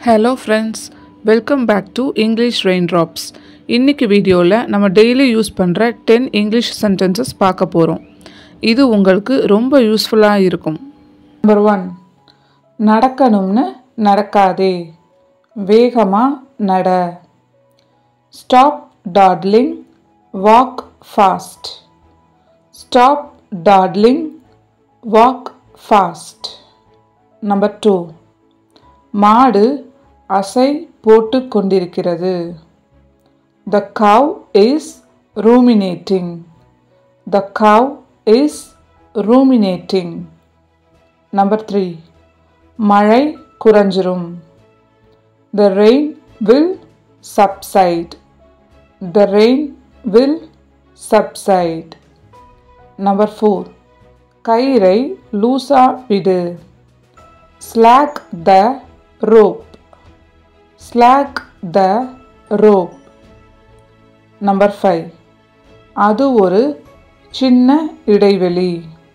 hello friends welcome back to English rain drops இன்றைக்கி வீடியோவில் நம்ம டெய்லி யூஸ் பண்ணுற டென் இங்கிலீஷ் சென்டென்சஸ் பார்க்க போகிறோம் இது உங்களுக்கு ரொம்ப யூஸ்ஃபுல்லாக இருக்கும் நம்பர் ஒன் நடக்கணும்னு நடக்காதே வேகமாக நட stop dawdling walk fast stop dawdling walk fast number two மாடு அசை போட்டு கொண்டிருக்கிறது the cow is ruminating the cow is ruminating number three மழை குறைஞ்சிரும் the rain will subside the rain will subside number four கயிறை லூசா விடு slack the rope slack the rope number five அது ஒரு சின்ன இடைவெளி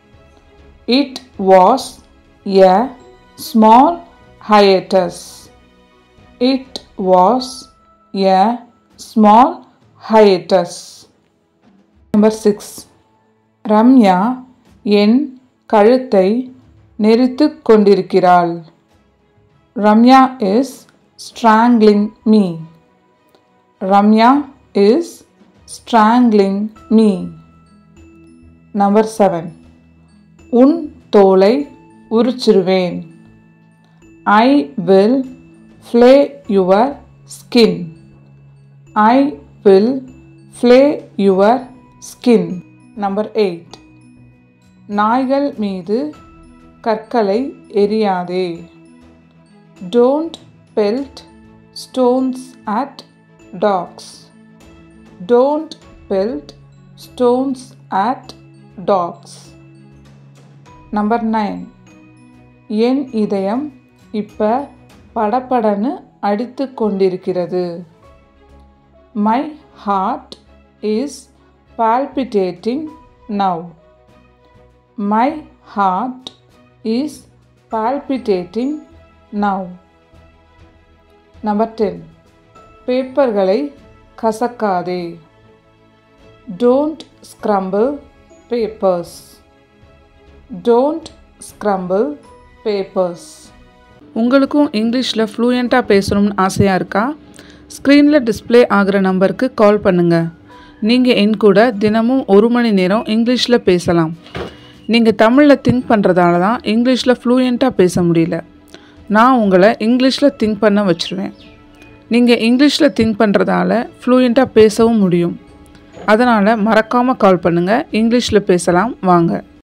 it was a small hiatus it was a small hiatus number six Ramya என் கழுத்தை நெரித்து கொண்டிருக்கிறாள் Ramya is strangling me Ramya is strangling me number seven உன் தோலை உரிச்சிருவேன் I will flay your skin I will flay your skin number eight நாய்கள் மீது கற்களை எரியாதே don't pelt stones at dogs don't pelt stones at dogs number nine என் இதயம் இப்போ படபடன்னு அடித்து கொண்டிருக்கிறது my heart is palpitating now my heart is palpitating now number ten பேப்பர்களை கசக்காதே don't scramble papers don't scramble papers உங்களுக்கும் இங்கிலீஷில் ஃப்ளூயண்ட்டாக பேசணும்னு ஆசையாக இருக்கா ஸ்க்ரீனில் டிஸ்ப்ளே ஆகிற நம்பருக்கு கால் பண்ணுங்கள் நீங்கள் என் கூட தினமும் ஒரு மணி நேரம் இங்கிலீஷில் பேசலாம் நீங்கள் தமிழில் திங்க் பண்ணுறதால தான் இங்கிலீஷில் ஃப்ளூயண்ட்டாக பேச முடியல நான் உங்களை இங்கிலீஷில் திங்க் பண்ண வச்சுருவேன் நீங்கள் இங்கிலீஷில் திங்க் பண்ணுறதால ஃப்ளூயண்ட்டாக பேசவும் முடியும் அதனால் மறக்காமல் கால் பண்ணுங்கள் இங்கிலீஷில் பேசலாம் வாங்க